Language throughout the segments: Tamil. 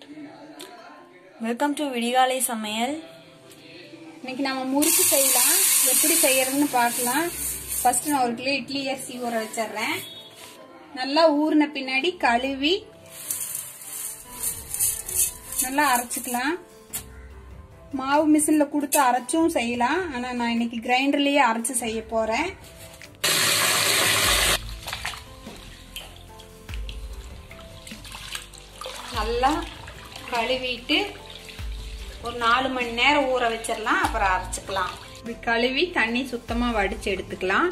வெல்கம் டு விடிகாலை சமையல் இன்னைக்கு நம்ம முறுக்கு செய்யலாம் எப்படி செய்யறதுன்னு பார்க்கலாம் ஃபர்ஸ்ட் நான் ஒரு கிலோ இட்லி அரிசி ஊற வச்சிடுறேன் நல்லா ஊறின பின்னாடி கழுவி நல்லா அரைச்சிக்கலாம் மாவு மிஷின்ல கொடுத்து அரைச்சும் செய்யலாம் ஆனா நான் இன்னைக்கு கிரைண்டர்லயே அரைச்சு செய்ய போறேன் நல்லா கழுவிட்டு ஒரு நாலு மணி நேரம் ஊற வச்சிடலாம் அப்புறம் அரைச்சிக்கலாம் இப்படி கழுவி தண்ணி சுத்தமா வடிச்சு எடுத்துக்கலாம்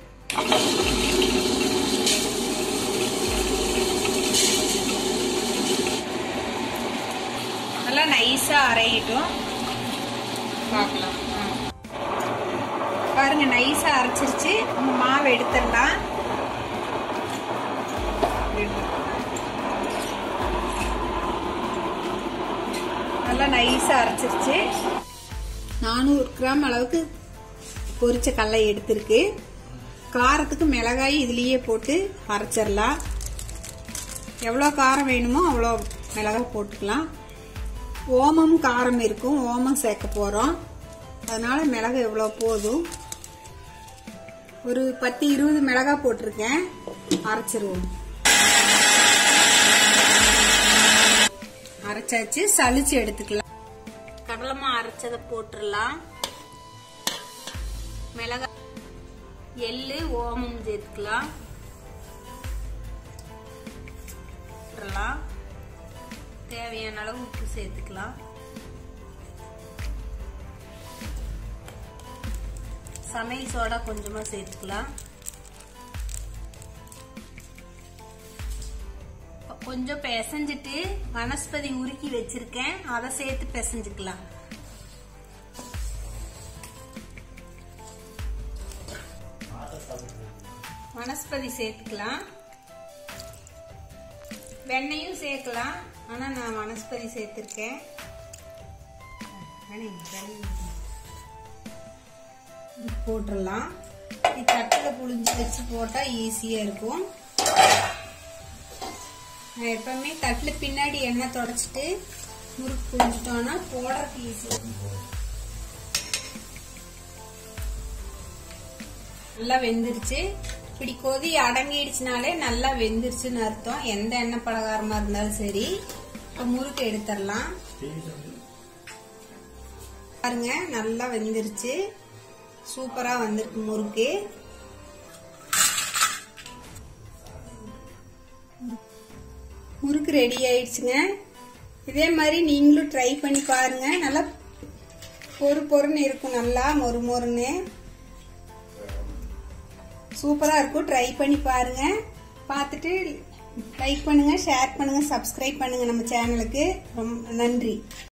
நல்லா நைஸா அரையிட்டும் பார்க்கலாம் ஆ. பாருங்க நைஸா அரைச்சிருச்சு நம்ம மாவு எடுத்துடலாம் நல்லா நைஸா அரைச்சிருச்சு நானூறு கிராம் அளவுக்கு பொரிச்ச கடலை எடுத்திருக்கு காரத்துக்கு மிளகாய் இதுலயே போட்டு அரைச்சிடலாம் எவ்வளோ காரம் வேணுமோ அவ்வளோ மிளகாய் போட்டுக்கலாம் ஓமம் காரம் இருக்கும் ஓமம் சேர்க்க போகிறோம் அதனால மிளகு எவ்வளோ போதும் ஒரு பத்து இருபது மிளகாய் போட்டிருக்கேன் அரைச்சிருவோம் அரைச்சாச்சு சளிச்சு எடுத்துக்கலாம் கடலமா அரைச்சதை போட்டுடலாம் மிளகாய் எள்ளு ஓமம் சேர்த்துக்கலாம் போட்டுடலாம் தேவையான அளவு உப்பு சேர்த்துக்கலாம் சமையல் சோடா கொஞ்சமா சேர்த்துக்கலாம் கொஞ்சம் பிசைஞ்சிட்டு வனஸ்பதி உருக்கி வச்சிருக்கேன் அதை சேர்த்து பிசைஞ்சுக்கலாம் வனஸ்பதி சேர்த்துக்கலாம் வெண்ணையும் சேர்க்கலாம் ஆனா நான் வனஸ்பதி சேர்த்திருக்கேன் இது போட்டுடலாம் இது தட்டில் புழிஞ்சு வச்சு போட்டா ஈஸியா இருக்கும் நான் எப்பவுமே தட்டில் பின்னாடி எண்ணெய் தொடச்சிட்டு முறுக்கு புழிஞ்சிட்டோம்னா போடுறதுக்கு ஈஸியா இருக்கும் நல்லா வெந்துருச்சு இப்படி கொதி அடங்கிடுச்சுனாலே நல்லா வெந்துருச்சுன்னு அர்த்தம் எந்த எண்ணெய் பலகாரமா இருந்தாலும் சரி இப்ப முறுக்கு எடுத்துடலாம் பாருங்க நல்லா வெந்துருச்சு சூப்பரா வந்திருக்கு முறுக்கு முறுக்கு ரெடி ஆயிடுச்சுங்க இதே மாதிரி நீங்களும் ட்ரை பண்ணி பாருங்க நல்லா பொறு பொறுன்னு இருக்கும் நல்லா மொறு மொறுன்னு சூப்பரா இருக்கும் ட்ரை பண்ணி பாருங்க பார்த்துட்டு லைக் பண்ணுங்க ஷேர் பண்ணுங்க சப்ஸ்கிரைப் பண்ணுங்க நம்ம சேனலுக்கு ரொம்ப நன்றி